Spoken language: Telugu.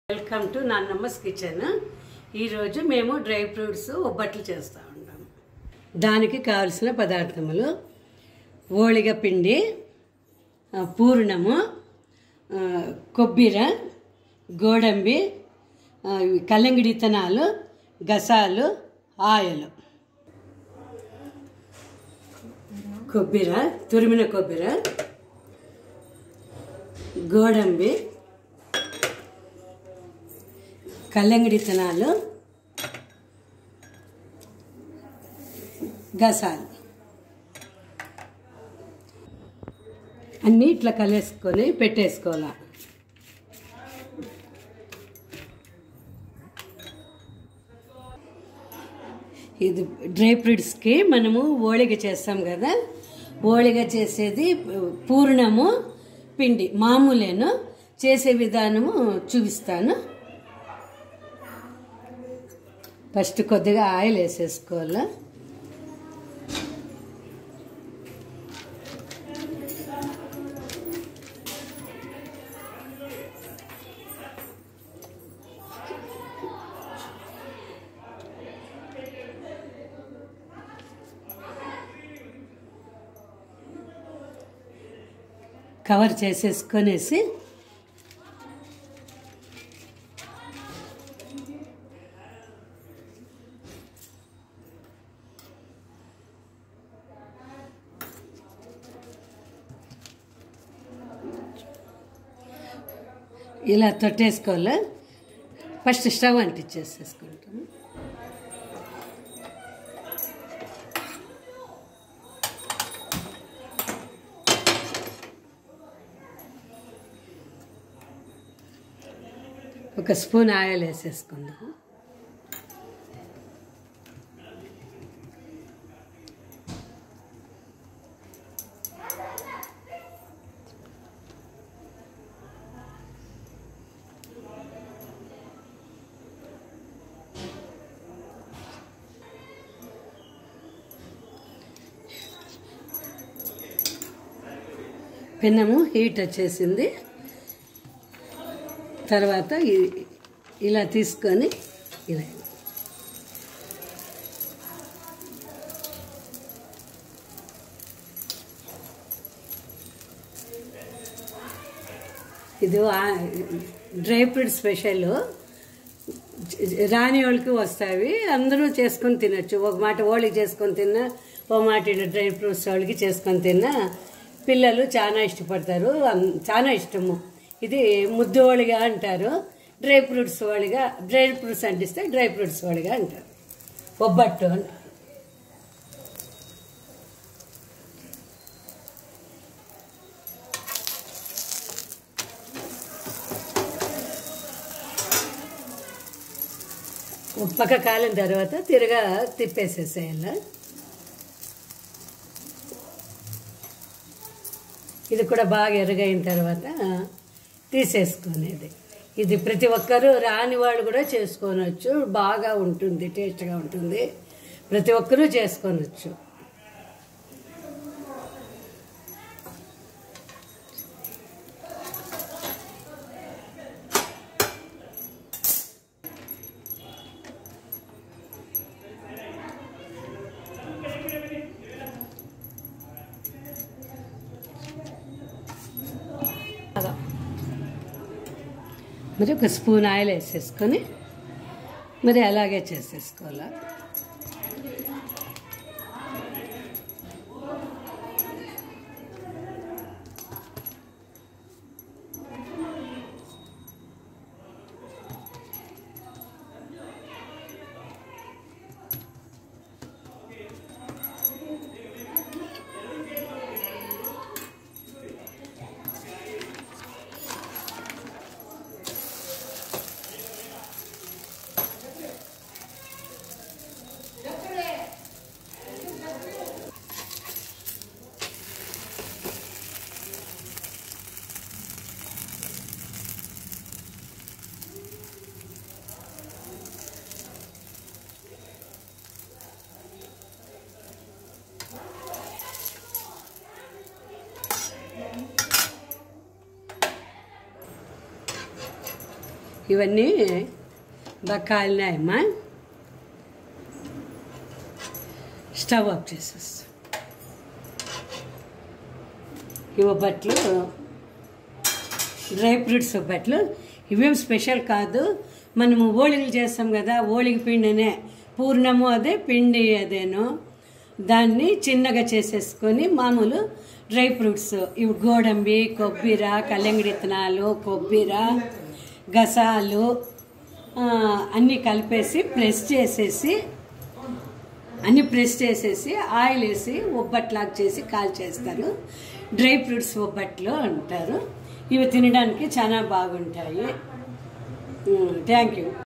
వెల్కమ్ టు నాన్నమ్మస్ కిచెన్ ఈరోజు మేము డ్రై ఫ్రూట్స్ ఒబ్బట్లు చేస్తూ ఉంటాము దానికి కావలసిన పదార్థములు ఓళిగ పిండి ఆ, పూర్ణము ఆ, కొబ్బిర గోడంబి ఆ, ఇవి కల్లంగిడి ఇత్తనాలు గసాలు ఆయిల్ కొబ్బిర తురిమిన కొబ్బిర గోడంబి కల్లంగిడి విత్తనాలు గసాలు అన్నీ ఇట్లా కలిసుకొని పెట్టేసుకోవాలి ఇది డ్రై ఫ్రూట్స్కి మనము ఓళిగ చేస్తాం కదా ఓళిగ చేసేది పూర్ణము పిండి మామూలేను చేసే విధానము చూపిస్తాను ఫస్ట్ కొద్దిగా ఆయిల్ వేసేసుకోవాలి కవర్ చేసేసుకొనేసి ఇలా తొట్టేసుకోవాలి ఫస్ట్ స్టవ్ అంటించేసేసుకుంటాము ఒక స్పూన్ ఆయిల్ వేసేసుకుందాము పెన్నము హీట్ వచ్చేసింది తర్వాత ఇ- ఇలా తీసుకొని ఇలా ఇది ఆ- డ్రై ఫ్రూట్ స్పెషల్ రాని వాళ్ళకి వస్తాయి అందరూ చేసుకొని తినచ్చు ఒక మాట ఓళ్ళకి చేసుకొని తిన్నా ఒక మాట ఇటు డ్రై ఫ్రూట్స్ వాళ్ళకి చేసుకొని తిన్నా పిల్లలు చాలా ఇష్టపడతారు అన్- చాలా ఇష్టము ఇది ముద్దు వాళ్ళిగా అంటారు డ్రై ఫ్రూట్స్ వాళ్ళిగా డ్రై ఫ్రూట్స్ అంటిస్తే డ్రై ఫ్రూట్స్ వాళ్ళిగా అంటారు ఒబ్బట్టు అంటారు ఒక పక్క కాలిన తర్వాత తిరగా తిప్పేసేసేయాలి ఇది కూడా బాగా ఎరగైన తర్వాత తీసేసుకునేది ఇది ప్రతి ఒక్కరూ రాని వాళ్ళు కూడా చేసుకోనొచ్చు బాగా ఉంటుంది టేస్ట్గా ఉంటుంది ప్రతి ఒక్కరూ చేసుకోనొచ్చు మరి ఒక స్పూన్ ఆయిల్ వేసేసుకొని మరి అలాగే చేసేసుకోవాలి ఇవన్నీ బాగా కాలినాయమ్మా స్టవ్ ఆఫ్ చేసేస్తాం ఈ ఒబ్బట్లు డ్రై ఫ్రూట్స్ ఒబ్బట్లు ఇవేం స్పెషల్ కాదు మనము ఓళిగలు చేస్తాం కదా ఓళిగ పిండినే పూర్ణము అదే పిండి అదేను దాన్ని చిన్నగా చేసేసుకొని మామూలు డ్రై ఫ్రూట్స్ ఇవి గోడంబి కొబ్బరి కల్లంగిడి విత్తనాలు కొబ్బరి గసాలు ఆ, అన్నీ కలిపేసి ప్రెస్ చేసేసి అన్ని ప్రెస్ చేసేసి ఆయిల్ వేసి ఒబ్బట్లాగా చేసి కాల్ చేస్తారు డ్రై ఫ్రూట్స్ ఒబ్బట్లు అంటారు ఇవి తినడానికి చాలా బాగుంటాయి థ్యాంక్ యూ